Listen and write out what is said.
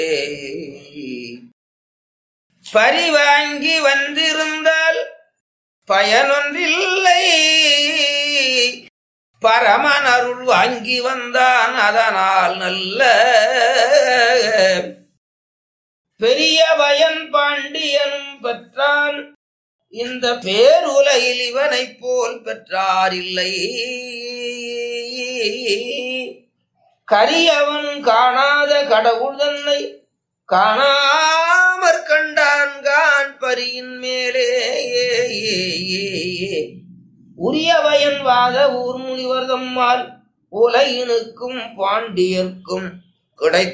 பரிவாங்கி வந்திருந்தால் பயனொன்றில்லை பரமன் அருள் வாங்கி வந்தான் அதனால் நல்ல பெரிய பயன் பாண்டியனும் பெற்றான் இந்த பேருலகில் இவனைப் போல் பெற்றாரில்லை கரியவன் காணாத கடவுள் தன்னை காணாமற் கண்டான் கான் பரியின் மேலே உரியவயன் வாத ஊர் முனிவர் தம்மால் உலகினுக்கும் பாண்டியர்க்கும் கிடை